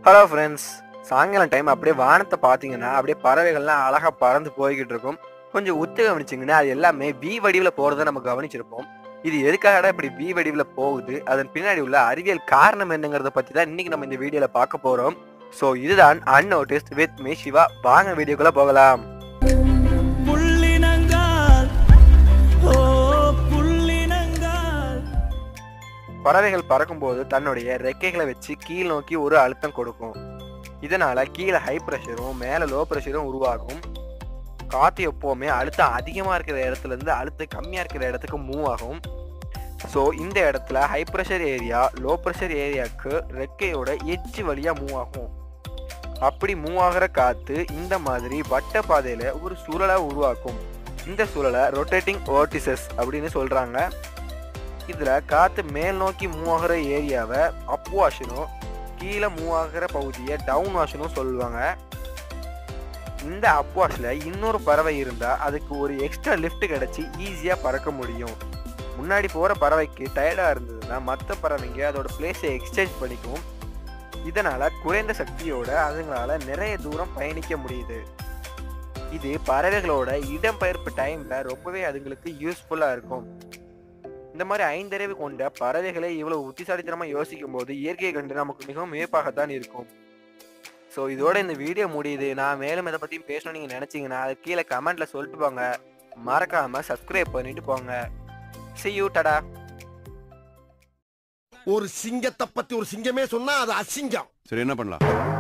hello friends சாயங்காலம் time அப்படியே வானத்தை பார்த்தீங்கன்னா அப்படியே பறவைகள்லாம் அழகா பறந்து போய்கிட்டு இருக்கும் கொஞ்சம் உத்து கவனிச்சிங்கன்னா அது எல்லாமே வி வடிவில் போகிறத நம்ம கவனிச்சிருப்போம் இது எதுக்காக இப்படி வி வடிவில் போகுது அதன் பின்னாடி உள்ள அறிவியல் காரணம் என்னங்கிறத பற்றி தான் இன்னைக்கு நம்ம இந்த வீடியோவில் பார்க்க போகிறோம் ஸோ இதுதான் அன்நோட்டிஸ்ட் வித் மீ சிவா வாங்க வீடியோக்குள்ளே போகலாம் புள்ளினங்கால் ஓ புள்ளினங்கால் பறவைகள் பறக்கும்போது தன்னுடைய ரெக்கைகளை வச்சு கீழ் நோக்கி ஒரு அழுத்தம் கொடுக்கும் இதனால கீழே ஹை ப்ரெஷரும் மேலே லோ ப்ரெஷரும் உருவாகும் காற்று எப்போவுமே அழுத்தம் அதிகமாக இருக்கிற இடத்துல இருந்து அழுத்தம் கம்மியாக இருக்கிற இடத்துக்கு மூவ் ஆகும் ஸோ இந்த இடத்துல high pressure area low pressure ஏரியாவுக்கு ரெக்கையோட எட்ஜ் வழியாக மூவ் ஆகும் அப்படி மூவ் ஆகிற காற்று இந்த மாதிரி வட்ட பாதையில் ஒரு சுழலை உருவாக்கும் இந்த சுழலை ரொட்டேட்டிங் ஓர்டிசஸ் அப்படின்னு சொல்கிறாங்க இதில் காற்று மேல் நோக்கி மூவ் ஆகிற ஏரியாவை அப் வாஷனும் கீழே மூவ் ஆகிற பகுதியை டவுன் வாஷனும் சொல்லுவாங்க இந்த அப் வாஷில் இன்னொரு பறவை இருந்தால் அதுக்கு ஒரு எக்ஸ்ட்ரா லிஃப்ட் கிடச்சி ஈஸியாக பறக்க முடியும் முன்னாடி போகிற பறவைக்கு டயர்டாக இருந்ததுன்னா மற்ற பறவைங்க அதோட பிளேஸை எக்ஸ்சேஞ்ச் பண்ணிக்கும் இதனால் குறைந்த சக்தியோட அதுங்களால நிறைய தூரம் பயணிக்க முடியுது இது பறவைகளோட இடம்பெயர்ப்பு டைமில் ரொம்பவே அதுங்களுக்கு யூஸ்ஃபுல்லாக இருக்கும் இந்த மாதிரி ஐந்தறிவு கொண்ட பறவைகளை இவ்வளவு புத்திசாலித்தனமா யோசிக்கும் போது இயற்கையை கண்டு நமக்கு மிகவும் வியப்பாகத்தான் இருக்கும் ஸோ இதோட இந்த வீடியோ முடியுது நான் மேலும் இதை பற்றியும் பேசணும்னு நீங்கள் நினச்சிங்கன்னா அது கீழே கமெண்ட்ல சொல்லிட்டு போங்க மறக்காம சப்ஸ்கிரைப் பண்ணிட்டு போங்க see you டாடா ஒரு சிங்கத்தை பத்தி ஒரு சிங்கமே சொன்னா அது அசிங்கம் சரி என்ன பண்ணலாம்